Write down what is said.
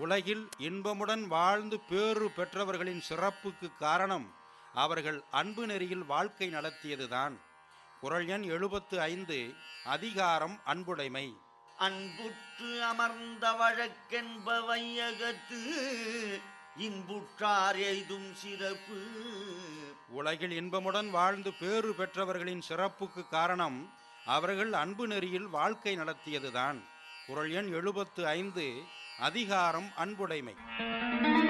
உலகில் இன்பமுடன் வாழ்ந்து பேறு பெற்றவர்களின் சிறப்புக்கு காரணம் அவர்கள் அன்பு நெறியில் வாழ்க்கை நடத்தியதுதான் குரல் எண் எழுபத்து ஐந்து அதிகாரம் அன்புடைமை அன்புற்று அமர்ந்த வழக்கென்ப வையகத்து இன்புற்றார் எய்தும் சிறப்பு உலகில் இன்பமுடன் வாழ்ந்து பேறு பெற்றவர்களின் சிறப்புக்கு காரணம் அவர்கள் அன்பு நெறியில் வாழ்க்கை நடத்தியதுதான் குரல் எண் எழுபத்து ஐந்து அதிகாரம் அன்புடைமை